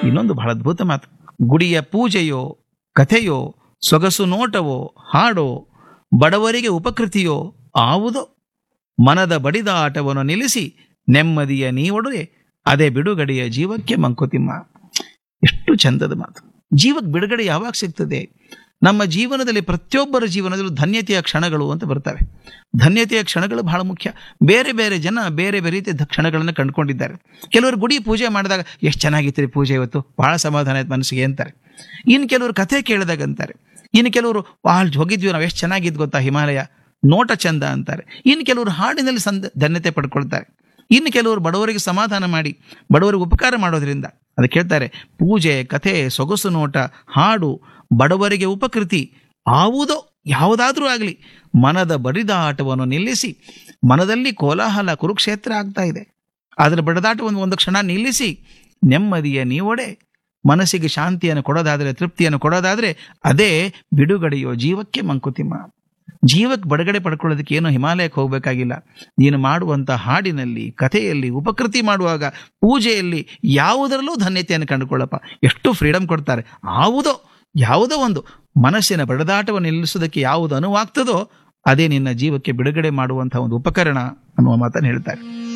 ಇನ್ನೊಂದು ಬಹಳ ಅದ್ಭುತ ಮಾತು ಗುಡಿಯ ಪೂಜೆಯೋ ಕಥೆಯೋ ಸೊಗಸು ನೋಟವೋ ಹಾಡೋ ಬಡವರಿಗೆ ಉಪಕೃತಿಯೋ ಆವುದೋ ಮನದ ಬಡಿದಾಟವನ್ನು ನಿಲ್ಲಿಸಿ ನೆಮ್ಮದಿಯ ನೀವೊಡನೆ ಅದೇ ಬಿಡುಗಡೆಯ ಜೀವಕ್ಕೆ ಮಂಕುತಿಮ್ಮ ಎಷ್ಟು ಚಂದದ ಮಾತು ಜೀವಕ್ಕೆ ಬಿಡುಗಡೆ ಯಾವಾಗ ಸಿಗ್ತದೆ ನಮ್ಮ ಜೀವನದಲ್ಲಿ ಪ್ರತಿಯೊಬ್ಬರ ಜೀವನದಲ್ಲೂ ಧನ್ಯತೆಯ ಕ್ಷಣಗಳು ಅಂತ ಬರ್ತವೆ ಧನ್ಯತೆಯ ಕ್ಷಣಗಳು ಬಹಳ ಮುಖ್ಯ ಬೇರೆ ಬೇರೆ ಜನ ಬೇರೆ ಬೇರೆ ರೀತಿಯ ಕ್ಷಣಗಳನ್ನು ಕಂಡುಕೊಂಡಿದ್ದಾರೆ ಕೆಲವರು ಗುಡಿ ಪೂಜೆ ಮಾಡಿದಾಗ ಎಷ್ಟು ಚೆನ್ನಾಗಿತ್ತು ರೀ ಪೂಜೆ ಇವತ್ತು ಬಹಳ ಸಮಾಧಾನ ಆಯ್ತು ಮನಸ್ಸಿಗೆ ಅಂತಾರೆ ಇನ್ನು ಕೆಲವರು ಕಥೆ ಕೇಳಿದಾಗ ಅಂತಾರೆ ಇನ್ನು ಕೆಲವರು ಅಲ್ಲಿ ಹೋಗಿದ್ವಿ ನಾವು ಎಷ್ಟು ಚೆನ್ನಾಗಿದ್ದು ಗೊತ್ತಾ ಹಿಮಾಲಯ ನೋಟ ಚಂದ ಅಂತಾರೆ ಇನ್ನು ಕೆಲವರು ಹಾಡಿನಲ್ಲಿ ಸಂದ ಧನ್ಯತೆ ಪಡ್ಕೊಳ್ತಾರೆ ಇನ್ನು ಕೆಲವರು ಬಡವರಿಗೆ ಸಮಾಧಾನ ಮಾಡಿ ಬಡವರಿಗೆ ಉಪಕಾರ ಮಾಡೋದ್ರಿಂದ ಅದಕ್ಕೆ ಹೇಳ್ತಾರೆ ಪೂಜೆ ಕಥೆ ಸೊಗಸು ನೋಟ ಹಾಡು ಬಡವರಿಗೆ ಉಪಕೃತಿ ಆವುದೋ ಯಾವುದಾದ್ರೂ ಆಗಲಿ ಮನದ ಬಡಿದಾಟವನ್ನು ನಿಲ್ಲಿಸಿ ಮನದಲ್ಲಿ ಕೋಲಾಹಲ ಕುರುಕ್ಷೇತ್ರ ಆಗ್ತಾ ಇದೆ ಅದರ ಬಡಿದಾಟವನ್ನು ಒಂದು ಕ್ಷಣ ನಿಲ್ಲಿಸಿ ನೆಮ್ಮದಿಯ ನೀವೊಡೆ ಮನಸ್ಸಿಗೆ ಶಾಂತಿಯನ್ನು ಕೊಡೋದಾದರೆ ತೃಪ್ತಿಯನ್ನು ಕೊಡೋದಾದರೆ ಅದೇ ಬಿಡುಗಡೆಯೋ ಜೀವಕ್ಕೆ ಮಂಕುತಿಮ್ಮ ಜೀವಕ್ಕೆ ಬಡಗಡೆ ಪಡ್ಕೊಳ್ಳೋದಕ್ಕೆ ಏನೋ ಹಿಮಾಲಯಕ್ಕೆ ಹೋಗಬೇಕಾಗಿಲ್ಲ ನೀನು ಮಾಡುವಂಥ ಹಾಡಿನಲ್ಲಿ ಕಥೆಯಲ್ಲಿ ಉಪಕೃತಿ ಮಾಡುವಾಗ ಪೂಜೆಯಲ್ಲಿ ಯಾವುದರಲ್ಲೂ ಧನ್ಯತೆಯನ್ನು ಕಂಡುಕೊಳ್ಳಪ್ಪ ಎಷ್ಟು ಫ್ರೀಡಮ್ ಕೊಡ್ತಾರೆ ಯಾವುದೋ ಯಾವುದೋ ಒಂದು ಮನಸ್ಸಿನ ಬಡದಾಟವನ್ನು ನಿಲ್ಲಿಸೋದಕ್ಕೆ ಯಾವುದು ಅನುವಾಗ್ತದೋ ಅದೇ ನಿನ್ನ ಜೀವಕ್ಕೆ ಬಿಡುಗಡೆ ಮಾಡುವಂಥ ಒಂದು ಉಪಕರಣ ಅನ್ನುವ ಮಾತನ್ನು ಹೇಳ್ತಾರೆ